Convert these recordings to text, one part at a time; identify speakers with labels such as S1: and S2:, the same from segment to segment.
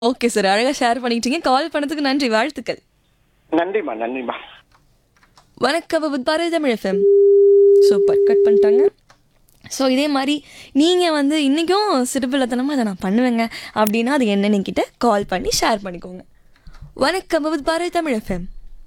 S1: Okay sir அழகா share பண்ணிட்டீங்க கால் பண்ணதுக்கு நன்றி வாழ்த்துக்கள்
S2: நன்றிம்மா நன்றிம்மா
S1: வணக்கம் Vividh Bharati Tamil FM super cut பண்ணிட்டாங்க ஸோ இதே மாதிரி நீங்கள் வந்து இன்றைக்கும் சிறுபிள்ளத்தனமாக அதை நான் பண்ணுவேங்க அப்படின்னா அது என்னன்னு என்கிட்ட கால் பண்ணி ஷேர் பண்ணிக்கோங்க வணக்கம் வித் பாரதி தமிழ் எஃப்எம்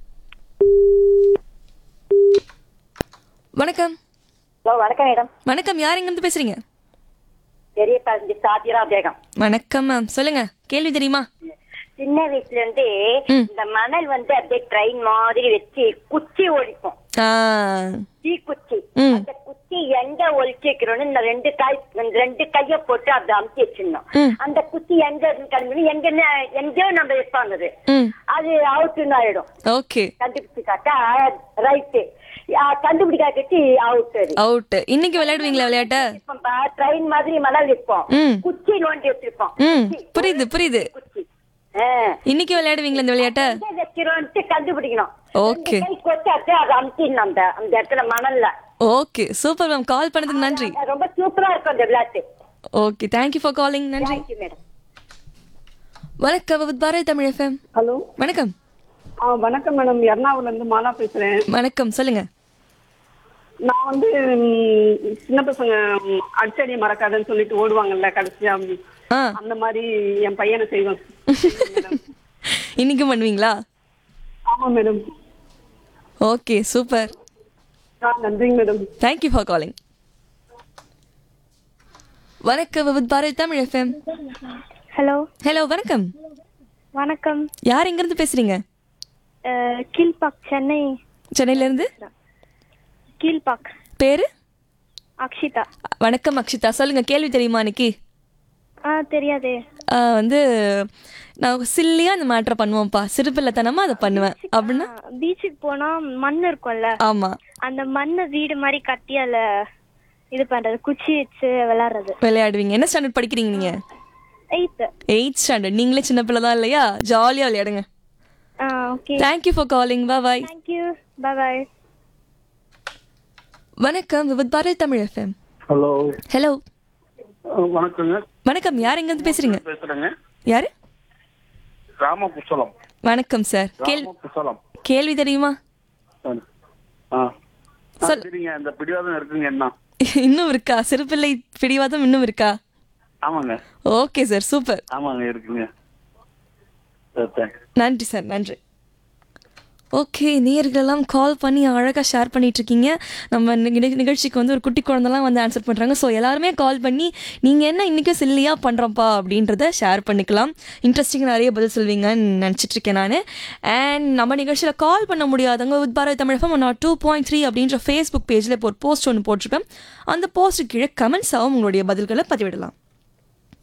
S1: வணக்கம்
S3: ஹலோ வணக்கம் மேடம்
S1: வணக்கம் யார் எங்கேருந்து பேசுகிறீங்க
S3: பெரிய பதினஞ்சு சாத்திரா பேகம்
S1: வணக்கம் மேம் சொல்லுங்கள் கேள்வி தெரியுமா
S3: சின்ன வயசுல இருந்து
S1: ம்.
S3: இந்த மணல் வந்து அப்படியே ட்ரெயின் மாதிரி வச்சு குச்சி ஒழிப்போம்
S1: ஆ
S3: தீ குச்சி
S1: ம்.
S3: அந்த குச்சி எங்க ஒழிச்சு வைக்கிறோம்னு இந்த ரெண்டு காய் இந்த ரெண்டு கைய போட்டு அப்படி அமுத்தி வச்சிடணும்
S1: ம்.
S3: அந்த குச்சி எங்க இருந்து கிளம்பி எங்க எங்கேயோ நம்ம வைப்பாங்க அது
S1: ம்
S3: அது அவுட்டுன்னு ஆயிடும்
S1: ஓகே
S3: கண்டுபிடிச்சாக்கா ரைட்டு கண்டுபிடிக்காட்டி அவுட் அது
S1: அவுட் இன்னைக்கு விளையாடுவீங்களா விளையாட்ட
S3: ட்ரெயின் மாதிரி மணல் வைப்போம்
S1: ம்.
S3: குச்சி நோண்டி வச்சிருப்போம்
S1: ம்
S3: குச்சி.
S1: புரியுது புரியுது
S3: குச்சி ஆ.
S1: இன்னைக்கு விளையாடுவீங்களா இந்த விளையாட்ட
S3: எங்க வைக்கிறோம்ட்டு கண்டுபிடிக்கணும்
S1: Okay.
S3: ரெண்டு கை கொட்டாச்சு அதை அமுத்திடணும் அந்த அந்த இடத்துல மணல்ல
S1: ஓகே சூப்பர் மேம் கால் பண்ணதுக்கு நன்றி
S3: ரொம்ப சூப்பரா இருக்கும் அந்த விளையாட்டு
S1: ஓகே தேங்க்யூ ஃபார் காலிங் நன்றி
S3: தேங்க்யூ மேடம்
S1: வணக்கம் வித் பாரதி தமிழ் எஃப்எம்
S4: ஹலோ
S1: வணக்கம்
S4: ஆ வணக்கம் மேடம் எர்ணாகுளம்ல இருந்து மாலா பேசுறேன்
S1: வணக்கம் சொல்லுங்க
S4: நான் வந்து ம், சின்ன பசங்க ம், அடிச்சடி மறக்காதுன்னு சொல்லிட்டு ஓடுவாங்கல்ல கடைசியா ம்,
S1: ஆ
S4: அந்த மாதிரி என் பையனை செய்வேன்
S1: இன்னைக்கும் பண்ணுவீங்களா
S4: ஆமா மேடம்
S1: ஓகே சூப்பர்
S4: ஆ நன்றிங்க மேடம்
S1: தேங்க்யூ ஃபார் காலிங் வணக்கம் Vividh Bharati Tamil FM
S5: hello
S1: hello வணக்கம்
S5: வணக்கம்
S1: யார் எங்கேருந்து பேசுறீங்க
S5: அஹ், கீழ்பாக் சென்னை
S1: சென்னையிலேருந்து
S5: கீழ்பாக்
S1: பேரு
S5: அக்ஷிதா
S1: வணக்கம் அக்ஷிதா சொல்லுங்க கேள்வி தெரியுமா இன்னைக்கு
S5: ஆ தெரியாதே
S1: ஆ, வந்து நான் சில்லியாக அந்த மேட்ரை பண்ணுவோம்ப்பா சிறுபிள்ளைத்தனமாக அதை பண்ணுவேன் அப்படின்னா
S5: பீச்சுக்கு போனா மண் இருக்கும்ல
S1: ஆமாம்
S5: அந்த மண்ணை வீடு மாதிரி கட்டி அதுல இது பண்றது குச்சி வச்சு விளையாடுறது
S1: விளையாடுவீங்க என்ன ஸ்டாண்டர்ட் படிக்கிறீங்க நீங்கள்
S5: எயித்து
S1: எயிட் ஸ்டாண்டர்ட் நீங்களே சின்ன பிள்ளை தான் இல்லையா ஜாலியாக விளையாடுங்க
S5: ஆ ஓகே
S1: தேங்க்யூ ஃபார் காலிங் பா பாய்
S5: தேங்க்யூ பாய் பாய்
S1: வணக்கம் Vividh Bharati Tamil FM
S2: hello
S1: hello
S2: வணக்கங்க
S1: வணக்கம் யார் எங்கேருந்து பேசுறீங்க
S2: பேசுறேங்க
S1: யாரு
S2: ராமகுசலம்
S1: வணக்கம் சார் கேள்வி
S2: ராமகுசலம்
S1: கேள்வி தெரியுமா
S2: ஆ ஆ,
S1: சொல்.
S2: சரிங்க அந்த பிடிவாதம் இருக்குங்க என்ன
S1: இன்னும் இருக்கா சிறுபிள்ளை பிடிவாதம் இன்னும் இருக்கா
S2: ஆமாங்க
S1: ஓகே சார் சூப்பர்
S2: ஆமாங்க இருக்குங்க சரி, தேங்க்ஸ்
S1: நன்றி சார் நன்றி ஓகே நேயர்களெல்லாம் கால் பண்ணி அழகாக ஷேர் பண்ணிட்டு இருக்கீங்க நம்ம நிக- நிகழ்ச்சிக்கு வந்து ஒரு குட்டி குழந்தெல்லாம் வந்து ஆன்சர் பண்ணுறாங்க ஸோ எல்லாருமே கால் பண்ணி நீங்கள் என்ன இன்றைக்கும் சில்லியாக பண்ணுறப்பா அப்படின்றத ஷேர் பண்ணிக்கலாம் இன்ட்ரெஸ்டிங்காக நிறைய பதில் சொல்வீங்கன்னு நினச்சிட்டு இருக்கேன் நான் அண்ட் நம்ம நிகழ்ச்சியில் கால் பண்ண முடியாதவங்க வித் பாரத் தமிழகம் நான் டூ பாயிண்ட் த்ரீ அப்படின்ற ஃபேஸ்புக் பேஜில் இப்போ ஒரு போஸ்ட் ஒன்று போட்டிருப்பேன் அந்த போஸ்ட்டு கீழே கமெண்ட்ஸாகவும் உங்களுடைய பதில்களை பதிவிடலாம்